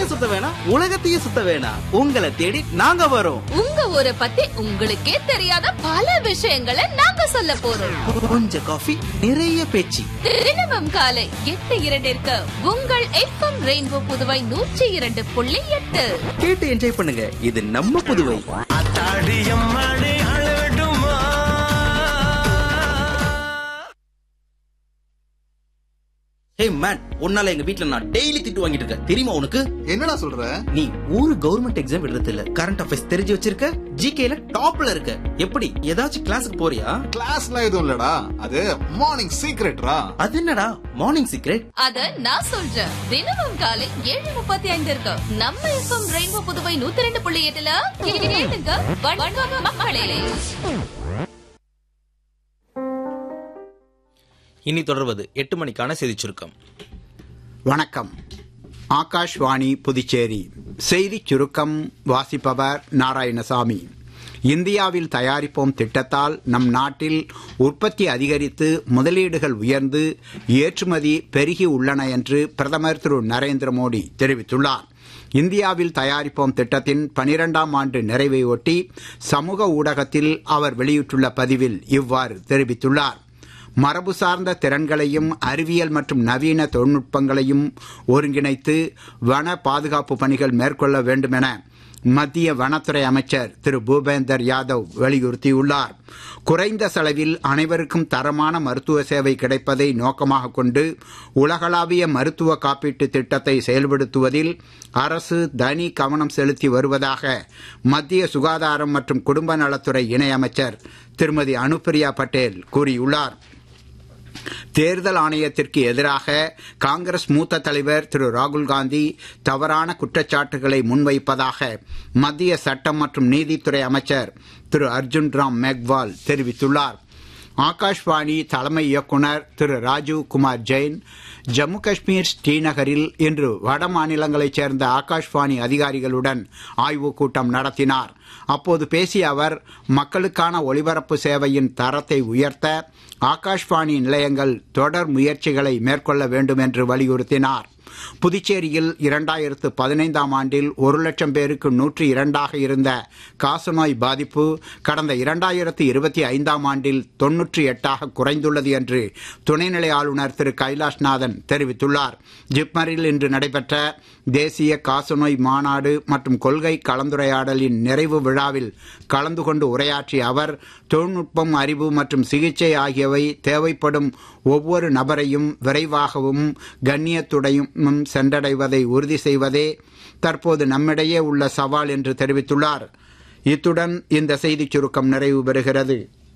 சுத்த வேணாம் உலகத்தையே சுத்த வேணாம் உங்களை தேடி நாங்க வரோம் உங்க ஊரை பத்தி உங்களுக்கே தெரியாத பல விஷயங்களை நாங்க சொல்ல போறோம் கொஞ்சம் காஃபி நிறைய பேச்சு தினமும் காலை எட்டு இரண்டிற்கு உங்கள் எஃப்எம் ரெயின்போ புதுவை நூற்றி இரண்டு புள்ளி எட்டு கேட்டு என்ஜாய் பண்ணுங்க இது நம்ம புதுவை அத்தாடியம்மாடி அழடுமா ஹே மேன் உன்னால எங்க வீட்ல நான் டெய்லி திட்டு வாங்கிட்டு இருக்கேன் தெரியுமா உனக்கு என்னடா சொல்ற நீ ஒரு கவர்மெண்ட் எக்ஸாம் எழுதுறது இல்ல கரண்ட் அஃபேர்ஸ் தெரிஞ்சு வச்சிருக்க ஜிகேல டாப்ல இருக்க எப்படி ஏதாச்சும் கிளாஸுக்கு போறியா கிளாஸ்லாம் எதுவும் இல்லடா அது மார்னிங் சீக்ரெட்ரா அது என்னடா மார்னிங் சீக்ரெட் அத நான் சொல்றேன் தினமும் காலை ஏழு முப்பத்தி ஐந்து இருக்கு நம்ம எஃப்எம் ரெயின்போ புதுவை நூத்தி ரெண்டு புள்ளி எட்டுல கேளுங்க வணக்கம் மக்களே இனி தொடர்வது எட்டு மணிக்கான செய்திச் சுருக்கம் வணக்கம் ஆகாஷ்வாணி புதுச்சேரி செய்திச் சுருக்கம் வாசிப்பவர் நாராயணசாமி இந்தியாவில் தயாரிப்போம் திட்டத்தால் நம் நாட்டில் உற்பத்தி அதிகரித்து முதலீடுகள் உயர்ந்து ஏற்றுமதி பெருகி உள்ளன என்று பிரதமர் திரு நரேந்திர மோடி தெரிவித்துள்ளார் இந்தியாவில் தயாரிப்போம் திட்டத்தின் பனிரெண்டாம் ஆண்டு நிறைவை ஒட்டி சமூக ஊடகத்தில் அவர் வெளியிட்டுள்ள பதிவில் இவ்வாறு தெரிவித்துள்ளார் மரபு சார்ந்த திறன்களையும் அறிவியல் மற்றும் நவீன தொழில்நுட்பங்களையும் ஒருங்கிணைத்து வன பாதுகாப்பு பணிகள் மேற்கொள்ள வேண்டும் என மத்திய வனத்துறை அமைச்சர் திரு பூபேந்தர் யாதவ் வலியுறுத்தியுள்ளார் குறைந்த செலவில் அனைவருக்கும் தரமான மருத்துவ சேவை கிடைப்பதை நோக்கமாக கொண்டு உலகளாவிய மருத்துவ காப்பீட்டு திட்டத்தை செயல்படுத்துவதில் அரசு தனி கவனம் செலுத்தி வருவதாக மத்திய சுகாதாரம் மற்றும் குடும்ப நலத்துறை இணையமைச்சர் திருமதி அனுப்பிரியா பட்டேல் கூறியுள்ளார் தேர்தல் ஆணையத்திற்கு எதிராக காங்கிரஸ் மூத்த தலைவர் திரு ராகுல் காந்தி தவறான குற்றச்சாட்டுகளை முன்வைப்பதாக மத்திய சட்டம் மற்றும் நீதித்துறை அமைச்சர் திரு அர்ஜுன் ராம் மேக்வால் தெரிவித்துள்ளார் ஆகாஷ்வாணி தலைமை இயக்குனர் திரு ராஜீவ் குமார் ஜெயின் ஜம்மு காஷ்மீர் ஸ்ரீநகரில் இன்று வட மாநிலங்களைச் சேர்ந்த ஆகாஷ்வாணி அதிகாரிகளுடன் ஆய்வுக் கூட்டம் நடத்தினார் அப்போது பேசிய அவர் மக்களுக்கான ஒலிபரப்பு சேவையின் தரத்தை உயர்த்த ஆகாஷ்வாணி நிலையங்கள் தொடர் முயற்சிகளை மேற்கொள்ள வேண்டும் என்று வலியுறுத்தினார் புதுச்சேரியில் இரண்டாயிரத்து பதினைந்தாம் ஆண்டில் ஒரு லட்சம் பேருக்கு நூற்றி இரண்டாக இருந்த காசநோய் பாதிப்பு கடந்த இரண்டாயிரத்து இருபத்தி ஐந்தாம் ஆண்டில் தொன்னூற்றி எட்டாக குறைந்துள்ளது என்று துணைநிலை ஆளுநர் திரு கைலாஷ்நாதன் தெரிவித்துள்ளார் ஜிப்மரில் இன்று நடைபெற்ற தேசிய காசநோய் மாநாடு மற்றும் கொள்கை கலந்துரையாடலின் நிறைவு விழாவில் கலந்து கொண்டு உரையாற்றிய அவர் தொழில்நுட்பம் அறிவு மற்றும் சிகிச்சை ஆகியவை தேவைப்படும் ஒவ்வொரு நபரையும் விரைவாகவும் கண்ணியத்துடையும் சென்றடைவதை உறுதி செய்வதே தற்போது நம்மிடையே உள்ள சவால் என்று தெரிவித்துள்ளார் இத்துடன் இந்த செய்திச் சுருக்கம் நிறைவு பெறுகிறது